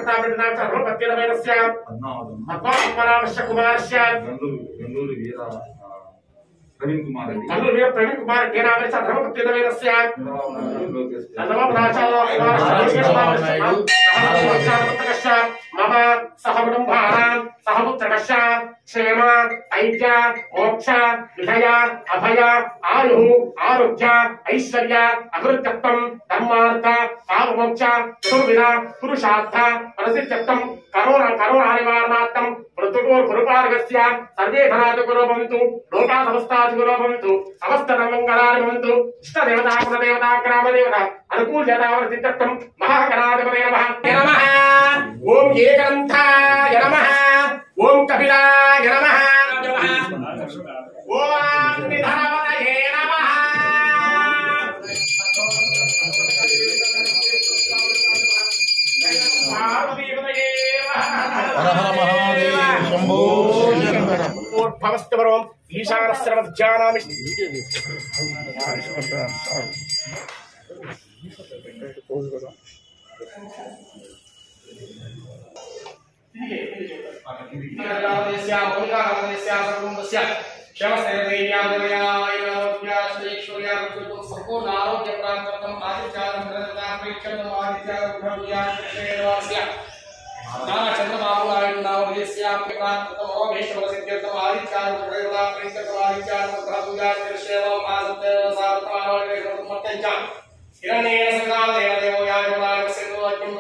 ప్రతాపనాథ ధర్మపత్యమైన పద్మావతం పద్మాపరామశ్య కుమారస్య గంగూరు గంగూరు వీర ఆ, ప్రవీణ్ కుమార్ రెడ్డి తల్లు వీర ప్రవీణ్ కుమార్ కేనామశ్య ధర్మపత్యమైన చంద్రబాబు నాయుడు లోకేష్ మమ సహ కుటుంబానాం సహ పుత్రకశ క్షేమ ఐక్య మోక్ష విజయ అభయ ఆయు ఆరోగ్య ఐశ్వర్య అభివృద్ధిత్వం ధర్మార్థ కామమోక్ష చతుర్విధ పురుషార్థ ప్రసిద్ధ్యత్వం కరోనా కరోనా నివారణార్థం మృతుకోర్ గురుపార్గస్య సర్వే ధనాది గురోభవంతు లోకా సమస్తాది గురోభవంతు సమస్త మంగళాని భవంతు ఇష్ట దేవతా కుల దేవతా గ్రామ దేవత అనుకూల్యతావర సిద్ధత్వం మహాగణాధిపతయ నమః నమః ఓం ఏకదంతాయ నమః ఓం కపిలాయ నమః ఓం నిధనవతయే నమః పార్వతీపతయే నమః భవస్తవరం ఈశానస్రవజ్జానామి సంపూర్ణ ఆరోగ్య ప్రాప్తం ఆదిత్యారం ప్రేక్షణం ఆదిత్యారం నానా చంద్రబాబు నాయుడు నామధేస్యాం ప్రాంతం ఓమేశ్వర సిద్ధ్యర్థం ఆదిత్యారం ప్రయోగా ప్రేక్షకం ఆదిత్యారం పూజా సేవం ఆసత్య సాధన హిరణ్యేన సకాల దేవదేవో యాజమాయ సింధు అర్జున్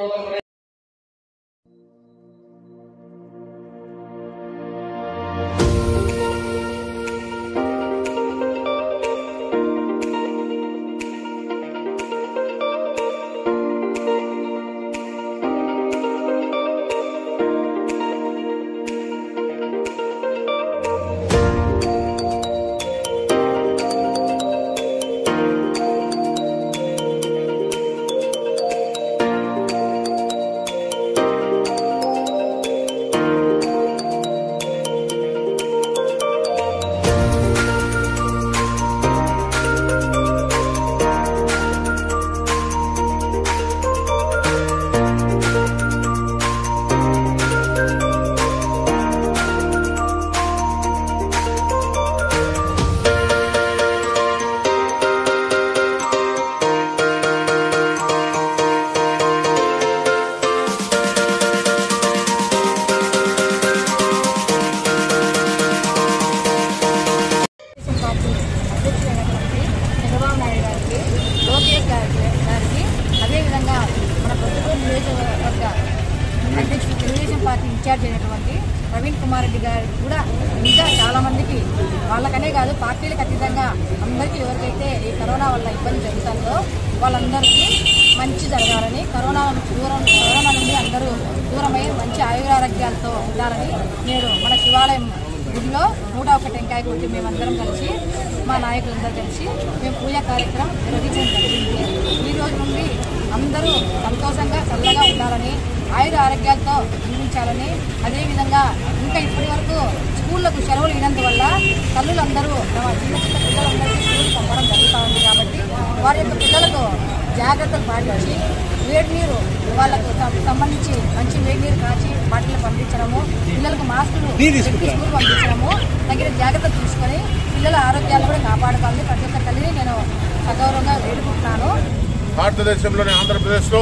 తెలుగుదేశం పార్టీ అధ్యక్షులైనటువంటి చంద్రబాబు నాయుడు గారికి లోకేష్ గారికి గారికి అదేవిధంగా మన కొత్తగూరు నియోజకవర్గ అధ్యక్షుడు తెలుగుదేశం పార్టీ ఇన్ఛార్జ్ అయినటువంటి ప్రవీణ్ కుమార్ రెడ్డి గారికి కూడా ఇంకా చాలా మందికి వాళ్ళకనే కాదు పార్టీలకు అతీతంగా అందరికీ ఎవరికైతే ఈ కరోనా వల్ల ఇబ్బంది జరుగుతుందో వాళ్ళందరికీ మంచి జరగాలని కరోనా నుంచి దూరం కరోనా నుండి అందరూ దూరమై మంచి ఆయురారోగ్యాలతో ఉండాలని నేను మన శివాలయం గుడిలో నూట ఒక టెంకాయ కొట్టి మేమందరం కలిసి మా నాయకులందరూ కలిసి మేము పూజా కార్యక్రమం నిర్వహించడం జరిగింది ఈ రోజు నుండి అందరూ సంతోషంగా చల్లగా ఉండాలని ఆయుర ఆరోగ్యాలతో జీవించాలని అదేవిధంగా ఇంకా ఇప్పటి వరకు స్కూళ్ళకు సెలవులు ఇనందువల్ల తల్లులందరూ తమ చిన్న చిన్న పిల్లలందరికీ స్కూల్ పంపడం జరుగుతూ ఉంది కాబట్టి వారి యొక్క పిల్లలకు జాగ్రత్తలు పాటించి వేడి నీరు వాళ్ళకు సం- సంబంధించి మంచి వేడి నీరు కాచి బాటిల్ పంపించడము పిల్లలకు మాస్కులు పెట్టి స్కూల్ పంపించడము తగిన జాగ్రత్తలు తీసుకొని పిల్లల ఆరోగ్యాలు కూడా కాపాడుకోవాలని ప్రతి ఒక్క తల్లిని నేను సగౌరవంగా వేడుకుంటున్నాను భారతదేశంలోని ఆంధ్రప్రదేశ్లో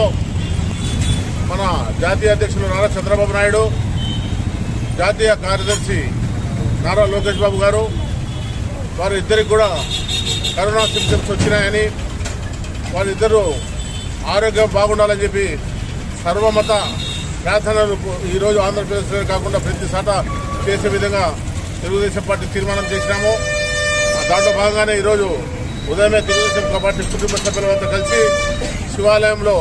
మన జాతీయ అధ్యక్షులు నారా చంద్రబాబు నాయుడు జాతీయ కార్యదర్శి నారా లోకేష్ బాబు గారు వారి ఇద్దరికి కూడా కరోనా సిమ్టమ్స్ వచ్చినాయని వారిద్దరూ ఆరోగ్యం బాగుండాలని చెప్పి సర్వమత ప్రార్థనలు ఈరోజు ఆంధ్రప్రదేశ్లో కాకుండా ప్రతి సాట చేసే విధంగా తెలుగుదేశం పార్టీ తీర్మానం చేసినాము దాంట్లో భాగంగానే ఈరోజు ఉదయమే తెలుగుదేశం పార్టీ కుటుంబ సభ్యులంతా కలిసి శివాలయంలో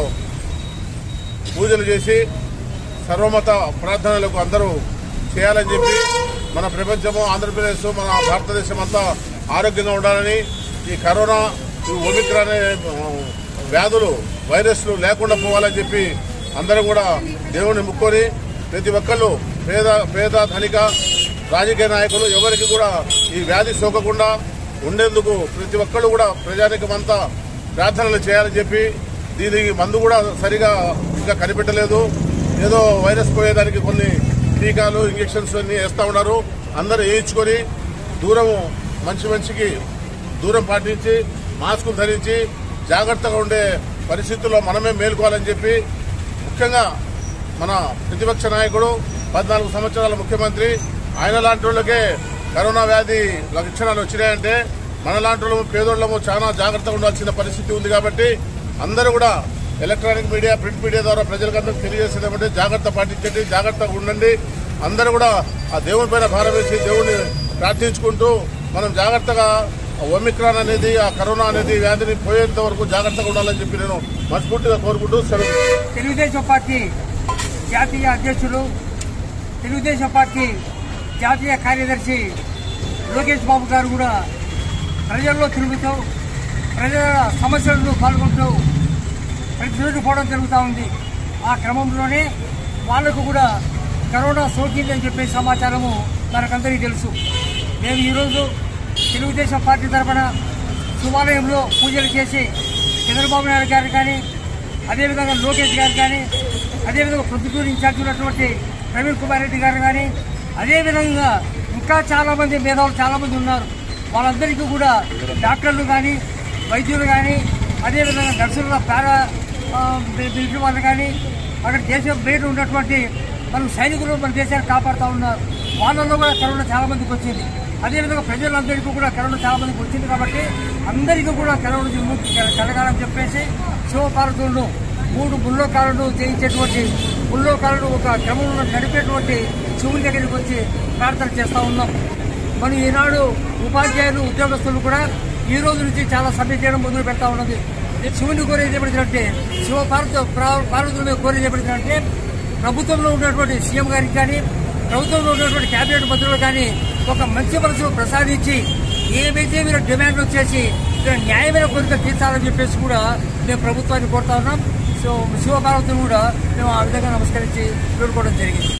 పూజలు చేసి సర్వమత ప్రార్థనలకు అందరూ చేయాలని చెప్పి మన ప్రపంచము ఆంధ్రప్రదేశ్ మన భారతదేశం అంతా ఆరోగ్యంగా ఉండాలని ఈ కరోనా ఈ ఒమిక్రాన్ అనే ఆ, వ్యాధులు వైరస్లు లేకుండా పోవాలని చెప్పి అందరం కూడా దేవుణ్ణి ముక్కొని ప్రతి ఒక్కళ్ళు పేద పేద ధనిక రాజకీయ నాయకులు ఎవరికి కూడా ఈ వ్యాధి సోకకుండా ఉండేందుకు ప్రతి ఒక్కళ్ళు కూడా ప్రజానికమంతా ప్రార్థనలు చేయాలని చెప్పి దీనికి మందు కూడా సరిగా ఇంకా కనిపెట్టలేదు ఏదో వైరస్ పోయేదానికి కొన్ని టీకాలు ఇంజక్షన్స్ అన్ని వేస్తా ఉన్నారు అందరూ వేయించుకొని దూరము మంచి మంచికి దూరం పాటించి మాస్కులు ధరించి జాగ్రత్తగా ఉండే పరిస్థితుల్లో మనమే మేల్కోవాలని చెప్పి ముఖ్యంగా మన ప్రతిపక్ష నాయకుడు పద్నాలుగు సంవత్సరాల ముఖ్యమంత్రి ఆయన లాంటి వాళ్ళకే కరోనా వ్యాధి లక్షణాలు వచ్చినాయంటే మన లాంటి వాళ్ళము పేదోళ్ళము చాలా జాగ్రత్తగా ఉండాల్సిన పరిస్థితి ఉంది కాబట్టి అందరూ కూడా ఎలక్ట్రానిక్ మీడియా ప్రింట్ మీడియా ద్వారా ప్రజలకందరికీ తెలియజేసేది ఏమంటే జాగ్రత్త పాటించండి జాగ్రత్తగా ఉండండి అందరూ కూడా ఆ దేవుని పైన భారం వేసి దేవుడిని ప్రార్థించుకుంటూ మనం జాగ్రత్తగా ఆ ఒమిక్రాన్ అనేది ఆ కరోనా అనేది వ్యాధిని పోయేంత వరకు జాగ్రత్తగా ఉండాలని చెప్పి నేను మనస్ఫూర్తిగా కోరుకుంటూ సెలవు తెలుగుదేశం పార్టీ జాతీయ అధ్యక్షులు తెలుగుదేశం పార్టీ జాతీయ కార్యదర్శి లోకేష్ బాబు గారు కూడా ప్రజల్లో తిరుగుతూ ప్రజల సమస్యలను పాల్గొంటూ ప్రతిరోజు పోవడం జరుగుతూ ఉంది ఆ క్రమంలోనే వాళ్లకు కూడా కరోనా సోకిందని చెప్పే సమాచారము మనకందరికీ తెలుసు మేము ఈరోజు తెలుగుదేశం పార్టీ తరఫున శివాలయంలో పూజలు చేసి చంద్రబాబు నాయుడు గారు కానీ అదేవిధంగా లోకేష్ గారు కానీ అదేవిధంగా ప్రొద్దుటూరు ఇన్ఛార్జ్ ఉన్నటువంటి ప్రవీణ్ కుమార్ రెడ్డి గారు కానీ అదేవిధంగా ఇంకా చాలా మంది మేధావులు చాలా మంది ఉన్నారు వాళ్ళందరికీ కూడా డాక్టర్లు కానీ వైద్యులు కానీ అదేవిధంగా నర్సుల పారా ఆ, మిలిటరీ వాళ్ళు కానీ అక్కడ దేశం బయట ఉన్నటువంటి మన సైనికులు మన దేశాన్ని కాపాడుతూ ఉన్నారు వాళ్ళల్లో కూడా కరోనా చాలా మందికి వచ్చింది అదేవిధంగా ప్రజలందరికీ కూడా కరోనా చాలా మందికి వచ్చింది కాబట్టి అందరికీ కూడా కరోనా విముక్తి కల- కలగాలని చెప్పేసి శివపార్వతులను మూడు ముల్లోకాలను జయించేటువంటి ముల్లోకాలను ఒక క్రమంలో నడిపేటువంటి శివుని దగ్గరికి వచ్చి ప్రార్థన చేస్తూ ఉన్నాం మనం ఈనాడు ఉపాధ్యాయులు ఉద్యోగస్తులు కూడా ఈ రోజు నుంచి చాలా సమ్మె చేయడం మొదలు పెడతా ఉన్నది శివుని కోరేది ఏమిటంటే శివ పార్వత పార్వతుల మీద కోరేది ఏమిటంటే ప్రభుత్వంలో ఉన్నటువంటి సీఎం గారికి కానీ ప్రభుత్వంలో ఉన్నటువంటి కేబినెట్ మంత్రులు కానీ ఒక మంచి మనసు ప్రసాదించి ఏమైతే మీరు డిమాండ్ వచ్చేసి ఇక్కడ న్యాయమైన కోరిక తీర్చాలని చెప్పేసి కూడా మేము ప్రభుత్వాన్ని కోరుతా ఉన్నాం సో శివపార్వతులు కూడా మేము ఆ విధంగా నమస్కరించి వేడుకోవడం జరిగింది